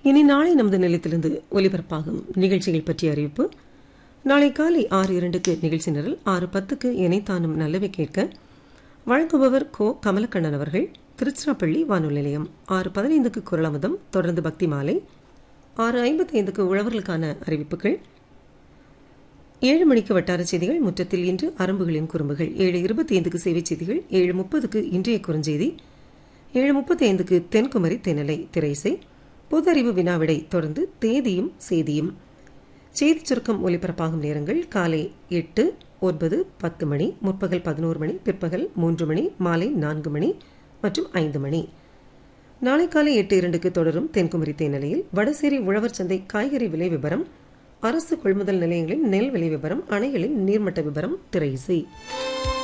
இனி நாளை நமது நிலையத்திலிருந்து ஒலிபரப்பாகும் நிகழ்ச்சிகள் பற்றிய அறிவிப்பு நாளை காலை ஆறு இரண்டுக்கு நிகழ்ச்சி நிரல் ஆறு பத்துக்கு இணைத்தானும் நல்லவை கேட்க வழங்குபவர் கோ கமலக்கண்ணன் அவர்கள் திருச்சிராப்பள்ளி வானொலி நிலையம் ஆறு பதினைந்துக்கு குரலமுதம் தொடர்ந்து பக்தி மாலை ஆறு ஐம்பத்தி ஐந்துக்கு உழவர்களுக்கான அறிவிப்புகள் ஏழு மணிக்கு வட்டார செய்திகள் முற்றத்தில் இன்று அரம்புகளின் குறும்புகள் ஏழு இருபத்தி ஐந்துக்கு சேவை செய்திகள் ஏழு முப்பதுக்கு இன்றைய குறுஞ்செய்தி ஏழு முப்பத்தி ஐந்துக்கு தென்குமரி தென்னலை திரைசை பொது அறிவு வினாவிடை தொடர்ந்து தேதியும் செய்தியும் செய்திச் சுருக்கம் ஒலிபரப்பாகும் நேரங்கள் காலை எட்டு ஒன்பது பத்து மணி முற்பகல் பதினோரு மணி பிற்பகல் மூன்று மணி மாலை நான்கு மணி மற்றும் ஐந்து மணி நாளை காலை எட்டு இரண்டுக்கு தொடரும் தென்குமரி தேனிலையில் வடசேரி உழவர் சந்தை காய்கறி விலை விவரம் அரசு கொள்முதல் நிலையங்களின் நெல் விலை விவரம் அணைகளின் நீர்மட்ட விவரம் திரை இசை